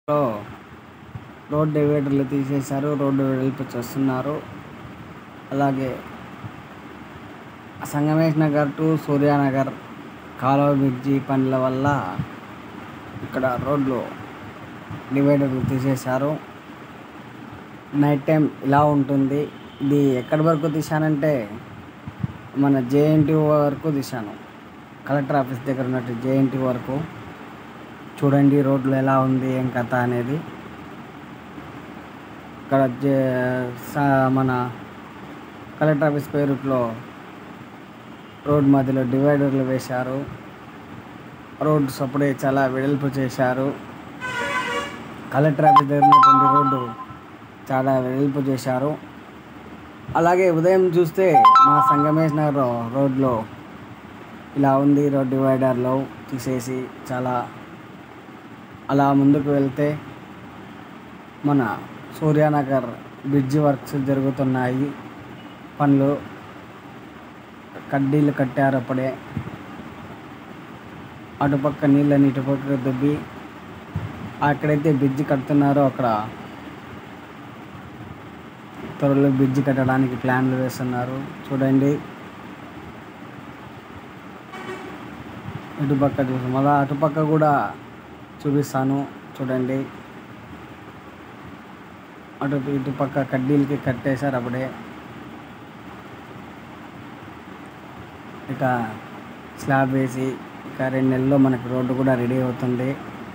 లో రోడ్ డివైడర్లు తీసేశారు రోడ్డు వెడల్పు చేస్తున్నారు అలాగే సంగమేష్ నగర్ టు సూర్యానగర్ కాలువ బ్రిడ్జి పనుల వల్ల ఇక్కడ రోడ్లు డివైడర్లు తీసేశారు నైట్ టైం ఇలా ఉంటుంది ఇది ఎక్కడి వరకు తీశానంటే మన జేఎన్టీ వరకు తీశాను కలెక్టర్ ఆఫీస్ దగ్గర ఉన్నట్టు జేఎన్టీ వరకు చూడండి రోడ్లు ఎలా ఉంది ఏం కథ అనేది ఇక్కడ జే సా- మన కలెక్టర్ ఆఫీస్ పేరుట్లో రోడ్ మధ్యలో డివైడర్లు వేశారు రోడ్స్ అప్పుడే చాలా వెడల్పు చేశారు కలెక్టర్ ఆఫీస్ దగ్గర ఉన్నటువంటి రోడ్డు చాలా వెడల్పు చేశారు అలాగే ఉదయం చూస్తే మా సంగమేష్ నగర్ రోడ్లో ఇలా ఉంది రోడ్ డివైడర్లో తీసేసి చాలా అలా ముందుకు వెళ్తే మన సూర్యానగర్ బ్రిడ్జి వర్క్స్ జరుగుతున్నాయి పనులు కడ్డీలు కట్టారు అప్పుడే అటుపక్క నీళ్ళని ఇటుపక్క దుబ్బి అక్కడైతే బ్రిడ్జి కడుతున్నారో అక్కడ త్వరలో బ్రిడ్జి కట్టడానికి ప్లాన్లు వేస్తున్నారు చూడండి ఇటుపక్క చూసి మళ్ళా అటుపక్క కూడా చూపిస్తాను చూడండి అటు ఇటు పక్క కడ్డీలకి కట్టేశారు అప్పుడే ఇక స్లాబ్ వేసి ఇక రెండు నెలల్లో మనకి రోడ్డు కూడా రెడీ అవుతుంది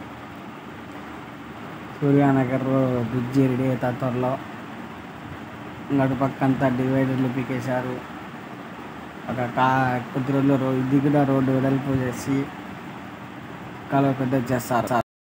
సూర్యానగర్ బ్రిడ్జి రెడీ అవుతా త్వరలో ఇంకా అటు పక్క అంతా డివైడర్లు పీకేశారు ఒక కా కొద్ది రోజుల్లో రో ఇది కూడా రోడ్డు వెడల్పు చేసి కాలువ పెద్ద చేస్తారు